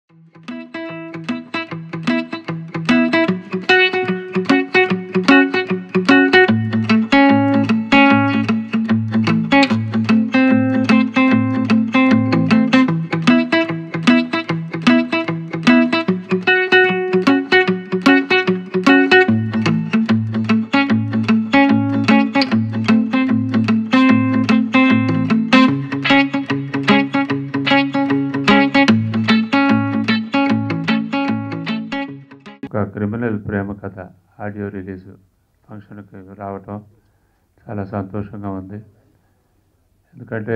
ఒక క్రిమినల్ ప్రేమ కథ audio release ఫంక్షన్కి రావటం చాలా సంతోషంగా ఉంది ఎందుకంటే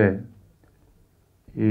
ఈ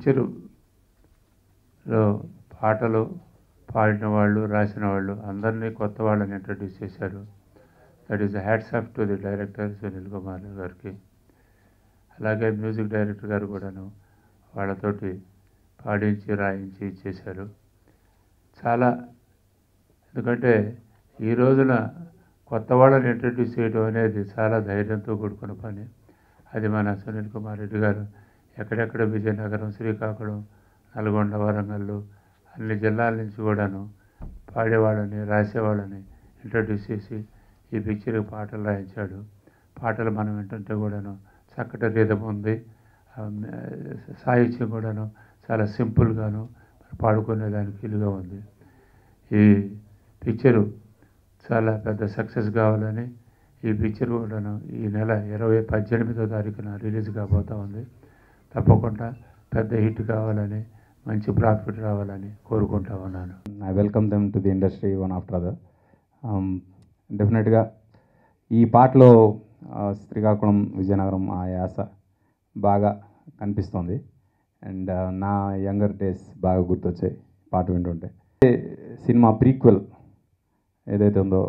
పిక్చరులో పాటలు పాడిన వాళ్ళు రాసిన వాళ్ళు అందరినీ కొత్త వాళ్ళని ఇంట్రడ్యూస్ చేశారు that is hats off to the director Sunil Kumar గారికి అలాగే మ్యూజిక్ డైరెక్టర్ గారు కూడాను వాళ్ళతోటి పాడించి రాయించి చేశారు చాలా ఎందుకంటే ఈ రోజున కొత్త వాళ్ళని ఇంట్రడ్యూస్ చేయడం అనేది చాలా ధైర్యంతో కూడుకున్న పని అది మన సునీల్ కుమార్ రెడ్డి గారు ఎక్కడెక్కడ విజయనగరం శ్రీకాకుళం నల్గొండ వరంగల్ అన్ని జిల్లాల నుంచి కూడాను పాడేవాళ్ళని రాసేవాళ్ళని ఇంట్రడ్యూస్ చేసి ఈ పిక్చర్కి పాటలు రాయించాడు పాటలు మనం వింటుంటే కూడాను చక్కటి రిధం ఉంది ఆ, సాహిత్యం కూడాను చాలా సింపుల్గాను పాడుకునేదానికి వీలుగా ఉంది ఈ పిక్చరు చాలా పెద్ద సక్సెస్ కావాలని ఈ పిక్చర్ కూడాను ఈ నెల ఇరవై పద్దెనిమిదో తారీఖున రిలీజ్ కాబోతా ఉంది తప్పకుండా పెద్ద హిట్ కావాలని మంచి ప్రాఫిట్ రావాలని కోరుకుంటా ఉన్నాను I welcome them to the industry one after other డెఫినెట్గా ఈ పాటలో ఆ, శ్రీకాకుళం విజయనగరం ఆ యాస బాగా కనిపిస్తుంది అండ్ నా యంగర్ డేస్ బాగా గుర్తొచ్చాయి పాట వింటుంటే సినిమా ప్రీక్వెల్ ఏదైతే ఉందో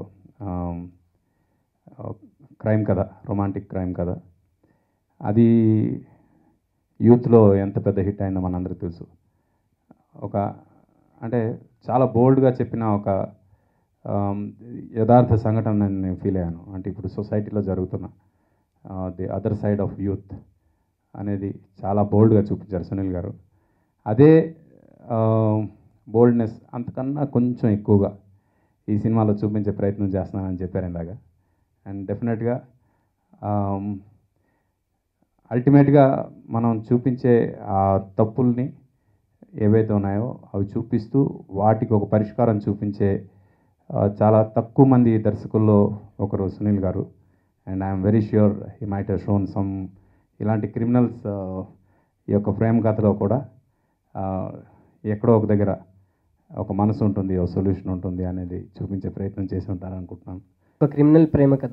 క్రైమ్ కథ రొమాంటిక్ క్రైమ్ కథ అది యూత్లో ఎంత పెద్ద హిట్ అయిందో మనందరికీ తెలుసు ఒక అంటే చాలా బోల్డ్గా చెప్పిన ఒక ఆమ్, యథార్థ సంఘటన నేను ఫీల్ అయ్యాను అంటే ఇప్పుడు సొసైటీలో జరుగుతున్న the other side of youth అనేది చాలా బోల్డ్గా చూపించారు సునీల్ గారు అదే బోల్డ్నెస్ అంతకన్నా కొంచెం ఎక్కువగా ఈ సినిమాలో చూపించే ప్రయత్నం చేస్తున్నానని చెప్పారు ఇందాక అండ్ డెఫినెట్గా అల్టిమేట్గా మనం చూపించే ఆ తప్పుల్ని ఏవైతే ఉన్నాయో అవి చూపిస్తూ వాటికి ఒక పరిష్కారం చూపించే ఆ, చాలా తక్కువ మంది దర్శకుల్లో ఒకరు Sunil garu and I'm very sure he might have shown some ఇలాంటి క్రిమినల్స్ ఈ యొక్క ప్రేమ కథలో కూడా ఆ, ఎక్కడో ఒక దగ్గర ఒక మనసు ఉంటుంది ఒక సొల్యూషన్ ఉంటుంది అనేది చూపించే ప్రయత్నం చేసి ఉంటారనుకుంటున్నాను ఒక క్రిమినల్ ప్రేమ కథ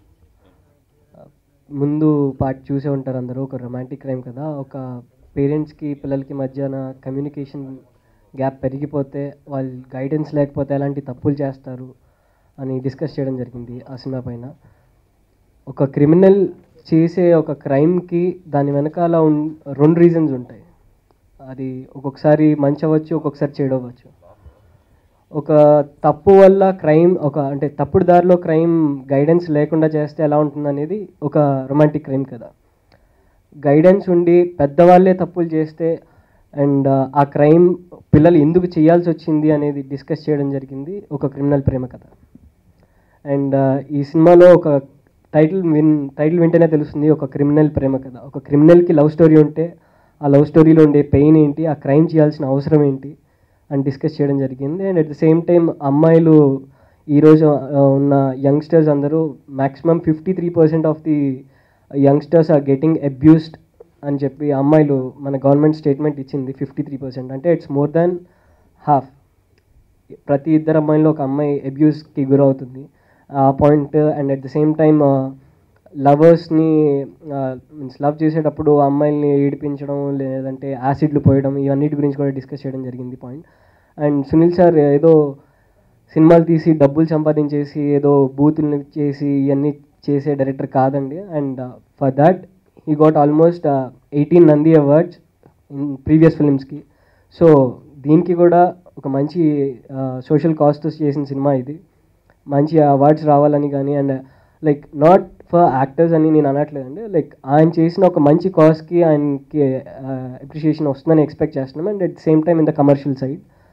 ముందు పార్ట్ చూసే ఉంటారు అందరూ ఒక రొమాంటిక్ క్రైమ్ కదా ఒక పేరెంట్స్కి పిల్లలకి మధ్యన కమ్యూనికేషన్ గ్యాప్ పెరిగిపోతే వాళ్ళు గైడెన్స్ లేకపోతే ఎలాంటి తప్పులు చేస్తారు అని డిస్కస్ చేయడం జరిగింది ఆ సినిమా పైన ఒక క్రిమినల్ చేసే ఒక క్రైమ్కి దాని వెనకాల ఉన్ రెండు రీజన్స్ ఉంటాయి అది ఒక్కొక్కసారి మంచి అవ్వచ్చు ఒక్కొక్కసారి చెడు అవ్వచ్చు ఒక తప్పు వల్ల క్రైమ్ ఒక అంటే తప్పుడు దారిలో క్రైమ్ గైడెన్స్ లేకుండా చేస్తే ఎలా ఉంటుంది అనేది ఒక రొమాంటిక్ క్రైమ్ కదా గైడెన్స్ ఉండి పెద్దవాళ్ళే తప్పులు చేస్తే అండ్ ఆ క్రైమ్ పిల్లలు ఎందుకు చేయాల్సి వచ్చింది అనేది డిస్కస్ చేయడం జరిగింది ఒక క్రిమినల్ ప్రేమ కథ అండ్ ఈ సినిమాలో ఒక టైటిల్ విన్ టైటిల్ వింటేనే తెలుస్తుంది ఒక క్రిమినల్ ప్రేమ కథ ఒక క్రిమినల్కి లవ్ స్టోరీ ఉంటే ఆ లవ్ స్టోరీలో ఉండే పెయిన్ ఏంటి ఆ క్రైమ్ చేయాల్సిన అవసరం ఏంటి అని డిస్కస్ చేయడం జరిగింది and at the same time అమ్మాయిలు ఈరోజు ఆ, ఉన్న యంగ్స్టర్స్ అందరూ maximum fifty three percent of the youngsters are getting abused అని చెప్పి అమ్మాయిలు మన గవర్నమెంట్ స్టేట్మెంట్ ఇచ్చింది ఫిఫ్టీ త్రీ పర్సెంట్ అంటే ఇట్స్ మోర్ దాన్ హాఫ్ ప్రతి ఇద్దరు అమ్మాయిలో ఒక అమ్మాయి అబ్యూస్కి గురవుతుంది ఆ point and at the same time లవర్స్ని మీన్స్ లవ్ చేసేటప్పుడు ఆ అమ్మాయిల్ని ఏడిపించడం లేదంటే యాసిడ్లు పోయడం ఇవన్నిటి గురించి కూడా డిస్కస్ చేయడం జరిగింది పాయింట్ అండ్ సునీల్ సార్ ఏదో సినిమాలు తీసి డబ్బులు సంపాదించేసి ఏదో బూతుల్ని చేసి ఇవన్నీ చేసే డైరెక్టర్ కాదండి and for that he got almost eighteen Nandi awards in previous ఫిలిమ్స్కి సో దీనికి కూడా ఒక మంచి సోషల్ కాస్ట్ చేసిన సినిమా ఇది మంచి అవార్డ్స్ రావాలని కానీ and like not for actors అని నేను అనట్లేదండి లైక్ ఆయన చేసిన ఒక మంచి కాస్ట్కి ఆయనకి అప్రిషియేషన్ వస్తుందని ఎక్స్పెక్ట్ చేస్తున్నాం and at same time in the commercial side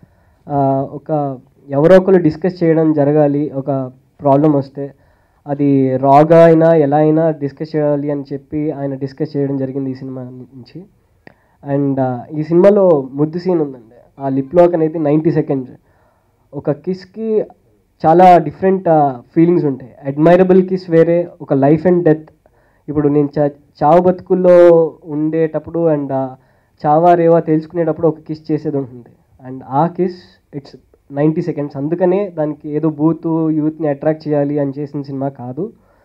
ఆ, ఒక ఎవరో ఒకరు డిస్కస్ చేయడం జరగాలి ఒక ప్రాబ్లం వస్తే అది రాగా అయినా ఎలా అయినా డిస్కస్ చేయాలి అని చెప్పి ఆయన డిస్కస్ చేయడం జరిగింది ఈ సినిమా నుంచి అండ్ ఈ సినిమాలో ముద్దు సీన్ ఉందండి ఆ లిప్ లాక్ అనేది నైంటీ సెకండ్స్ ఒక కిస్కి చాలా డిఫరెంట్ ఫీలింగ్స్ ఉంటాయి అడ్మైరబుల్ కిస్ వేరే ఒక లైఫ్ అండ్ డెత్ ఇప్పుడు నేను చా చావు బతుకుల్లో ఉండేటప్పుడు అండ్ చావా రేవా తెలుసుకునేటప్పుడు ఒక కిస్ చేసేది ఉంటుంది అండ్ ఆ కిస్ ఇట్స్ నైంటీ సెకండ్స్ అందుకనే దానికి ఏదో బూత్ యూత్ని అట్రాక్ట్ చేయాలి అని చేసిన సినిమా కాదు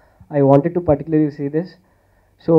I wanted to particularly see this so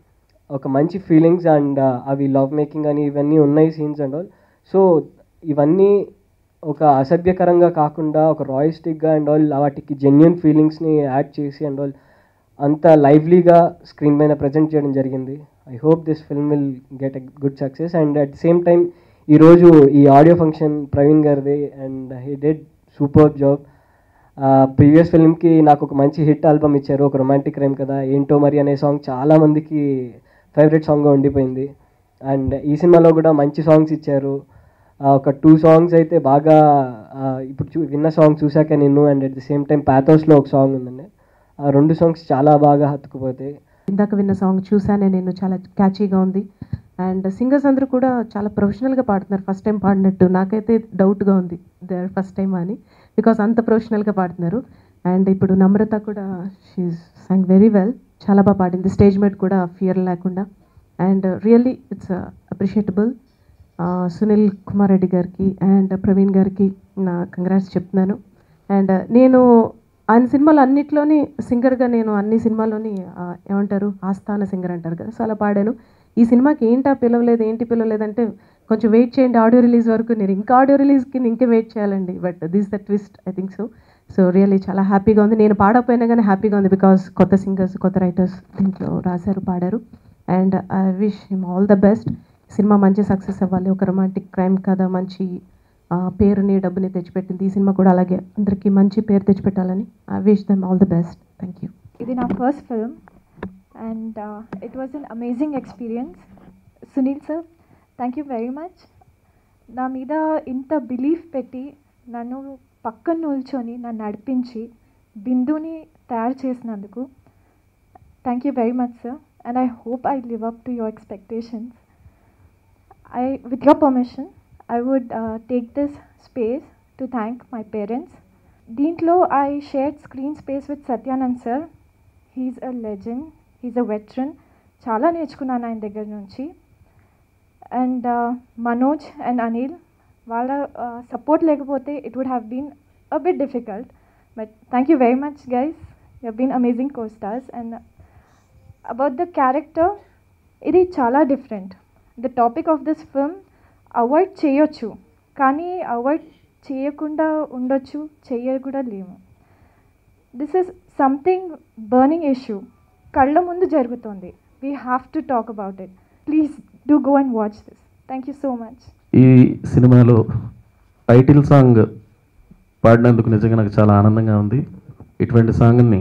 ఒక మంచి ఫీలింగ్స్ అండ్ అవి లవ్ మేకింగ్ అని ఇవన్నీ ఉన్నాయి సీన్స్ అండ్ ఆల్ సో ఇవన్నీ ఒక అసభ్యకరంగా కాకుండా ఒక రాయిస్టిక్గా అండ్ ఆల్ వాటికి జెన్యున్ ఫీలింగ్స్ని యాడ్ చేసి అండ్ ఆల్ అంత లైవ్లీగా స్క్రీన్ పైన ప్రజెంట్ చేయడం జరిగింది I hope this film will get a good success and at the same time ఈరోజు ఈ ఆడియో ఫంక్షన్ ప్రవీణ్ గారిది and he did super job previous ఫిల్మ్కి నాకు ఒక మంచి హిట్ ఆల్బమ్ ఇచ్చారు ఒక రొమాంటిక్ రైమ్ కదా ఏంటో మరి అనే సాంగ్ చాలా మందికి ఫేవరెట్ సాంగ్గా ఉండిపోయింది అండ్ ఈ సినిమాలో కూడా మంచి సాంగ్స్ ఇచ్చారు ఆ, ఒక టూ సాంగ్స్ అయితే బాగా ఆ, ఇప్పుడు చూ విన్న సాంగ్ చూశాక నిన్ను and at the same time ప్యాథోస్లో ఒక సాంగ్ ఉందండి ఆ రెండు సాంగ్స్ చాలా బాగా హత్తుకుపోతాయి ఇందాక విన్న సాంగ్ చూసానే నేను చాలా క్యాచీగా ఉంది అండ్ సింగర్స్ అందరూ కూడా చాలా ప్రొఫెషనల్గా పాడుతున్నారు ఫస్ట్ టైం పాడినట్టు నాకైతే డౌట్గా ఉంది దే ఫస్ట్ టైం అని బికాస్ అంత ప్రొఫెషనల్గా పాడుతున్నారు అండ్ ఇప్పుడు నమ్రత కూడా షీఈ్ సాంగ్ వెరీ వెల్ చాలా బాగా పాడింది స్టేజ్ మేట్ కూడా ఫియర్ లేకుండా and really it's appreciable Sunil Kumar Reddy గారికి అండ్ ప్రవీణ్ గారికి నా కంగ్రాట్స్ చెప్తున్నాను అండ్ నేను ఆయన సినిమాలు అన్నిట్లోని సింగర్గా నేను అన్ని సినిమాల్లోని ఆ, ఏమంటారు ఆస్థాన సింగర్ అంటారు కదా సో అలా పాడాను ఈ సినిమాకి ఏంటా పిలవలేదు ఏంటి పిలవలేదంటే కొంచెం వెయిట్ చేయండి ఆడియో రిలీజ్ వరకు నేను ఇంకా ఆడియో రిలీజ్కి ఇంకా వెయిట్ చేయాలండి but this the twist I think so so really చాలా హ్యాపీగా ఉంది నేను పాడకపోయినా కానీ హ్యాపీగా ఉంది బికాస్ కొత్త సింగర్స్ కొత్త రైటర్స్ దీంట్లో రాశారు పాడారు and I wish him all the best cinema మంచి సక్సెస్ అవ్వాలి ఒక రొమాంటిక్ క్రైమ్ కథ మంచి ఆ, పేరుని డబ్బుని తెచ్చిపెట్టింది ఈ సినిమా కూడా అలాగే అందరికీ మంచి పేరు తెచ్చిపెట్టాలని I wish them all the best thank you ఇది నా first film and it was an amazing experience Sunil sir thank you very much నా మీద ఇంత బిలీఫ్ పెట్టి నన్ను పక్కన నిల్చొని నన్ను నడిపించి బిందుని తయారు చేసినందుకు thank you very much sir and I hope I live up to your expectations I, with your permission, I would uh, take this space to thank my parents. దీంట్లో I shared screen space with Satyanand sir he is a legend he is a veteran చాలా నేర్చుకున్నాను ఆయన దగ్గర నుంచి and Manoj and Anil వాళ్ళ support లేకపోతే it would have been a bit difficult but thank you very much guys you been amazing co stars and about the character ఇది చాలా different the topic of this film avoid చేయొచ్చు కానీ avoid చేయకుండా ఉండొచ్చు చెయ్య కూడా లేము this is something burning issue కళ్ళ ముందు జరుగుతుంది we have to talk about it please do go and watch this thank you so much ఈ సినిమాలో టైటిల్ సాంగ్ పాడినందుకు నిజంగా నాకు చాలా ఆనందంగా ఉంది ఇటువంటి సాంగ్ని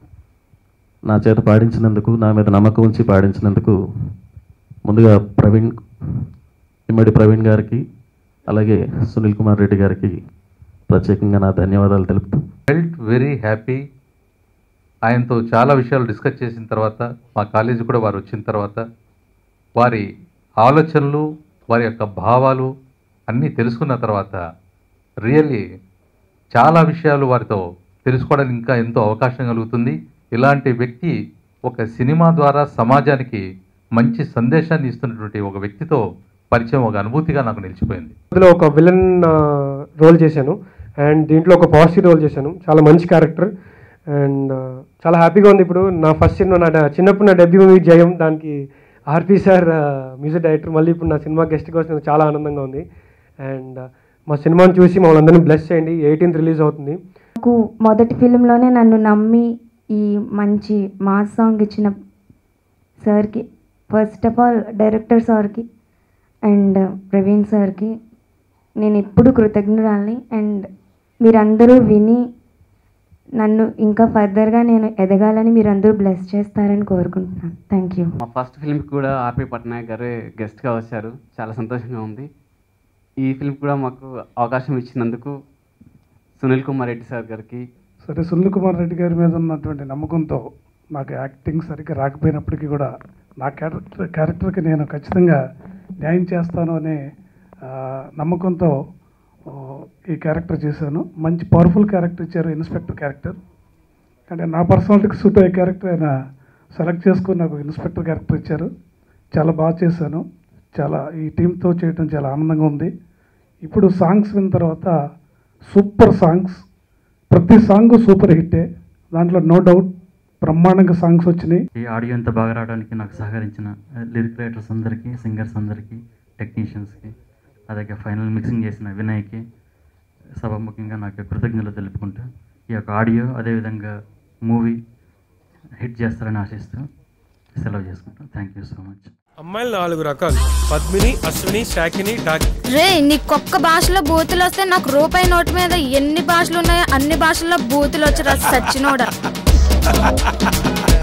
నా చేత పాడించినందుకు నా మీద నమ్మకం ఉంచి పాడించినందుకు ముందుగా ప్రవీణ్ ఇమ్మడి ప్రవీణ్ గారికి అలాగే సునీల్ కుమార్ రెడ్డి గారికి ప్రత్యేకంగా నా ధన్యవాదాలు తెలుపుతూ ఫెల్ట్ వెరీ హ్యాపీ ఆయనతో చాలా విషయాలు డిస్కస్ చేసిన తర్వాత మా కాలేజీ కూడా వారు వచ్చిన తర్వాత వారి ఆలోచనలు వారి యొక్క భావాలు అన్నీ తెలుసుకున్న తర్వాత రియల్లీ చాలా విషయాలు వారితో తెలుసుకోవడానికి ఇంకా ఎంతో అవకాశం కలుగుతుంది ఇలాంటి వ్యక్తి ఒక సినిమా ద్వారా సమాజానికి మంచి సందేశాన్ని ఇస్తున్నటువంటి ఒక వ్యక్తితో పరిచయం ఒక అనుభూతిగా నాకు నిలిచిపోయింది అందులో ఒక విలన్ రోల్ చేశాను అండ్ దీంట్లో ఒక పాజిటివ్ రోల్ చేశాను చాలా మంచి క్యారెక్టర్ అండ్ చాలా హ్యాపీగా ఉంది ఇప్పుడు నా ఫస్ట్ సినిమా నా చిన్నప్పుడు నా డెబ్యూ మూవీ జయం దానికి ఆర్పి సార్ మ్యూజిక్ డైరెక్టర్ మళ్ళీ ఇప్పుడు నా సినిమా గెస్ట్కి వచ్చిన చాలా ఆనందంగా ఉంది అండ్ మా సినిమాని చూసి మమ్మల్ని అందరినీ బ్లెస్ చేయండి ఎయిటీన్త్ రిలీజ్ అవుతుంది నాకు మొదటి ఫిలింలోనే నన్ను నమ్మి ఈ మంచి మాస్ సాంగ్ ఇచ్చిన సార్కి ఫస్ట్ ఆఫ్ ఆల్ డైరెక్టర్ సార్కి అండ్ ప్రవీణ్ సార్కి నేను ఎప్పుడు కృతజ్ఞురాలని అండ్ మీరందరూ విని నన్ను ఇంకా ఫర్దర్గా నేను ఎదగాలని మీరందరూ బ్లెస్ చేస్తారని కోరుకుంటున్నాను థ్యాంక్ యూ మా ఫస్ట్ ఫిల్మ్కి కూడా ఆర్పి పట్నాయక్ గారు గెస్ట్గా వచ్చారు చాలా సంతోషంగా ఉంది ఈ ఫిల్మ్ కూడా మాకు అవకాశం ఇచ్చినందుకు సునీల్ కుమార్ రెడ్డి సార్ గారికి సరే సునీల్ కుమార్ రెడ్డి గారి మీద ఉన్నటువంటి నమ్మకంతో నాకు యాక్టింగ్ సరిగ్గా రాకపోయినప్పటికీ కూడా నా క్యారెక్టర్ క్యారెక్టర్కి నేను ఖచ్చితంగా న్యాయం చేస్తాను అనే ఆ, నమ్మకంతో ఆ, ఈ క్యారెక్టర్ చేశాను మంచి పవర్ఫుల్ క్యారెక్టర్ ఇచ్చారు ఇన్స్పెక్టర్ క్యారెక్టర్ అంటే నా పర్సనాలిటీకి సూట్ అయ్యే క్యారెక్టర్ ఆయన సెలెక్ట్ చేసుకుని నాకు ఇన్స్పెక్టర్ క్యారెక్టర్ ఇచ్చారు చాలా బాగా చేశాను చాలా ఈ టీంతో చేయడం చాలా ఆనందంగా ఉంది ఇప్పుడు సాంగ్స్ విన్న తర్వాత సూపర్ సాంగ్స్ ప్రతి సాంగ్ సూపర్ హిట్టే దాంట్లో నో డౌట్ బ్రహ్మాండంగా సాంగ్స్ వచ్చినాయి ఈ ఆడియో ఇంత బాగా రావడానికి నాకు సహకరించిన లిరిక్ రైటర్స్ అందరికీ సింగర్స్ అందరికీ టెక్నీషియన్స్కి అలాగే ఫైనల్ మిక్సింగ్ చేసిన వినయ్కి సభాముఖంగా నాకు కృతజ్ఞతలు తెలుపుకుంటూ ఈ యొక్క ఆడియో అదేవిధంగా మూవీ హిట్ చేస్తారని ఆశిస్తూ సెలవు చేసుకుంటాను థ్యాంక్ యూ సో మచ్ అమ్మాయిలు నాలుగు రకాలు పద్మిని అశ్విని శాకిని డాకి రే నీకొక్క భాషలో బూతులు వస్తే నాకు రూపాయి నోటు మీద ఎన్ని భాషలు ఉన్నాయో అన్ని భాషల్లో బూతులు వచ్చి రా సచ్చినోడా